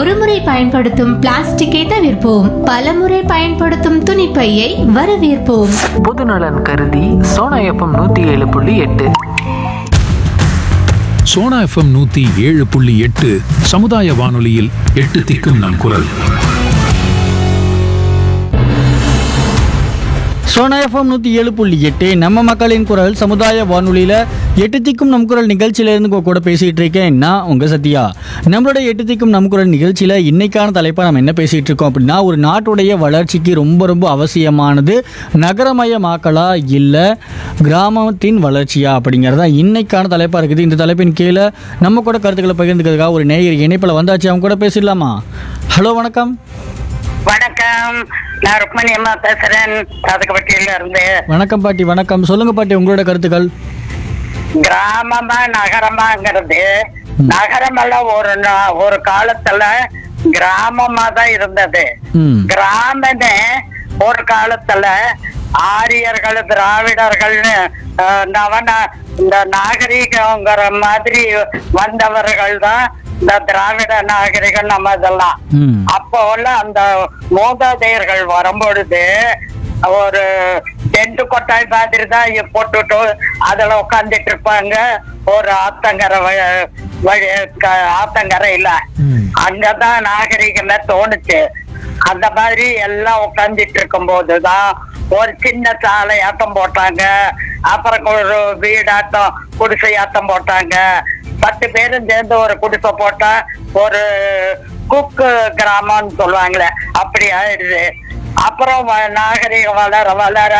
ஒருமுறை பயன்படுத்தும் பிளாஸ்டிக்கை தவிர்ப்போம் பலமுறை பயன்படுத்தும் துணிப்பையை வரவேற்போம் பொதுநலன் கருதி சோனா எஃப்எம் நூற்றி ஏழு புள்ளி எட்டு சோனா எஃப்எம் நூத்தி ஏழு புள்ளி எட்டு சமுதாய வானொலியில் எட்டு திக்கும் நம் குரல் சோனா எஃப்எம் நூற்றி ஏழு புள்ளி எட்டு நம்ம மக்களின் குரல் சமுதாய வானொலியில் எட்டு திக்கும் நம் குரல் நிகழ்ச்சியிலேருந்து உங்க கூட பேசிகிட்டு இருக்கேன் நான் உங்கள் சத்யா நம்மளோட எட்டு திக்கும் நம் குரல் நிகழ்ச்சியில் இன்னைக்கான தலைப்பாக நம்ம என்ன பேசிகிட்டு இருக்கோம் அப்படின்னா ஒரு நாட்டுடைய வளர்ச்சிக்கு ரொம்ப ரொம்ப அவசியமானது நகரமயமாக்கலா இல்லை கிராமத்தின் வளர்ச்சியா அப்படிங்கிறதா இன்னைக்கான தலைப்பாக இருக்குது இந்த தலைப்பின் கீழே நம்ம கூட கருத்துக்களை பகிர்ந்துக்கிறதுக்காக ஒரு நேயர் இணைப்பில் வந்தாச்சு அவங்க கூட பேசிடலாமா ஹலோ வணக்கம் வணக்கம் நான் ருக்மணி அம்மா பேசுறேன் சாதகப்பட்டியில இருந்து வணக்கம் பாட்டி வணக்கம் சொல்லுங்க பாட்டி உங்களோட கருத்துக்கள் கிராமமா நகரமாங்கிறது நகரமெல்லாம் ஒரு நா- ஒரு காலத்துல கிராமமா தான் இருந்தது ம் கிராமமே ஒரு காலத்துல ஆரியர்கள் திராவிடர்கள்னு அஹ், நவன இந்த நாகரிகங்கிற மாதிரி வந்தவர்கள் தான் இந்த திராவிட நாகரிகம் நம்ம இதெல்லாம் ம் அப்போ உள்ள அந்த மூதாதையர்கள் வரும்பொழுது ஒரு டென்ட் கொட்டாய் மாதிரி தான் இ- போட்டுட்டு அதுல உட்காந்துட்டு இருப்பாங்க ஒரு ஆத்தங்கரை வ- வழி க- ஆத்தங்கரை இல்ல ம். அங்கதான் நாகரிகமே தோணுச்சு அந்த மாதிரி எல்லாம் உட்காந்துட்டு இருக்கும் போதுதான் ஒரு சின்ன சாலை ஆட்டம் போட்டாங்க அப்புறம் ஒரு வீடாட்டம் குடிசை ஆட்டம் போட்டாங்க பத்து பேரும் சேர்ந்து ஒரு குடிசை போட்டா ஒரு குக்கு கிராமம்னு சொல்லுவாங்களே அப்படி ஆயிடுது அப்புறம் வ- நாகரிகம் வளர வளர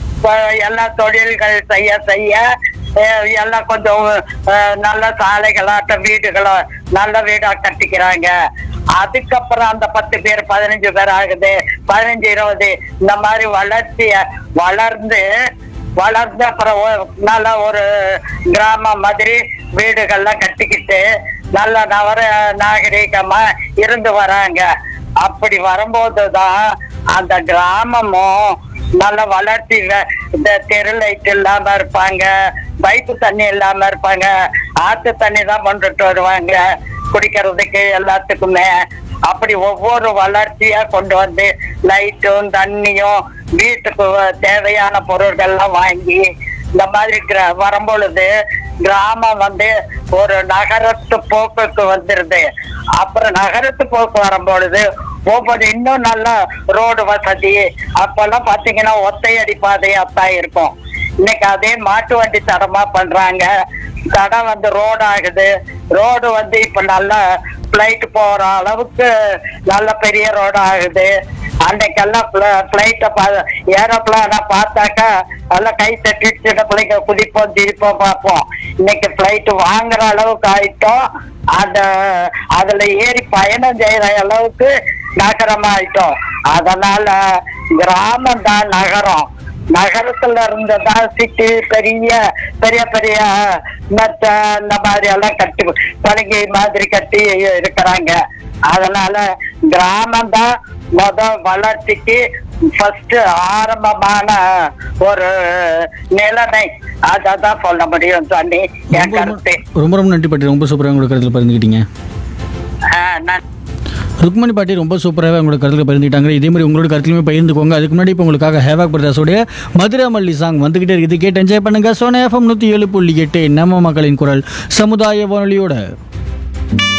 வ- எல்லா தொழில்கள் செய்ய செய்ய அஹ், எல்லாம் கொஞ்சம் அஹ், நல்ல சாலைகளாட்டம் வீடுகளோ நல்ல வீடா கட்டிக்கிறாங்க அதுக்கப்புறம் அந்த பத்து பேர் பதினஞ்சு பேர் ஆகுது பதினஞ்சு இருபது இந்த மாதிரி வளர்ச்சிய வளர்ந்து வளர்ந்து அப்புறம் ஒ- நல்ல ஒரு கிராமம் மாதிரி வீடுகள்லாம் கட்டிக்கிட்டு நல்ல நவர நாகரிகமா இருந்து வராங்க அப்படி வரும்போதுதான் அந்த கிராமமும் நல்ல வளர்ச்சி வ- இந்த தெரு லைட் இல்லாம இருப்பாங்க பைப்பு தண்ணி இல்லாம இருப்பாங்க ஆத்து தண்ணி தான் கொண்டுட்டு வருவாங்க குடிக்கிறதுக்கு எல்லாத்துக்குமே அப்படி ஒவ்வொரு வளர்ச்சியா கொண்டு வந்து லைட்டும் தண்ணியும் வீட்டுக்கு வ- தேவையான பொருட்கள்லாம் வாங்கி இந்த மாதிரி கிர- வரும்பொழுது கிராமம் வந்து ஒரு நகரத்து போக்குக்கு வந்துருது அப்புறம் நகரத்து போக்கு வரும்பொழுது ஒவ்வொரு இன்னும் நல்ல ரோடு வசதி அப்பெல்லாம் பாத்தீங்கன்னா ஒத்தையடி பாதையா தான் இருக்கும் இன்னைக்கு அதே மாட்டு வண்டி தடமா பண்றாங்க தடம் வந்து ரோடு ஆகுது ரோடு வந்து இப்ப நல்ல பிளைட் போற அளவுக்கு நல்ல பெரிய ரோடு ஆகுது அன்னைக்கெல்லாம் பிளைட்ட ஏரோப்ளான பார்த்தாக்கா எல்லாம் கை தட்டிட்டு சின்ன பிள்ளைங்க குதிப்போம் திரிப்போம் பார்ப்போம் இன்னைக்கு பிளைட் வாங்குற அளவுக்கு ஆயிட்டோம் அந்த அதுல ஏறி பயணம் செய்யற அளவுக்கு நகரம் ஆயிட்டோம் அதனால கிராமம் தான் நகரம் நகரத்துல இருந்துதான் சிட்டி பெரிய பெரிய பெரிய மத்த இந்த மாதிரி எல்லாம் கட்டி பழகி மாதிரி கட்டி இருக்கிறாங்க அதனால கிராமம் தான் முத வளர்ச்சிக்கு ஃபர்ஸ்ட் ஆரம்பமான ஒரு நிலைமை அதான் சொல்ல முடியும் தண்ணி என் கருத்து ரொம்ப ரொம்ப நன்றி பாட்டி ரொம்ப சூப்பராக உங்களோட கருத்தில் பகிர்ந்துக்கிட்டீங்க ஆஹ் நான் ருக்மணி பாட்டி ரொம்ப சூப்பராகவே உங்களோட கருத்தில் பகிர்ந்துக்கிட்டாங்க இதே மாதிரி உங்களோட கருத்துலையுமே பகிர்ந்துக்கோங்க அதுக்கு முன்னாடி இப்போ உங்களுக்காக ஹேவாக் பிரதர்ஸோடைய மதுரை மல்லி சாங் வந்துகிட்டே இருக்குது கேட்டு என்ஜாய் பண்ணுங்க சோனா எஃப்எம் நூற்றி ஏழு புள்ளி எட்டு நம்ம மக்களின் குரல் சமுதாய வானொலியோட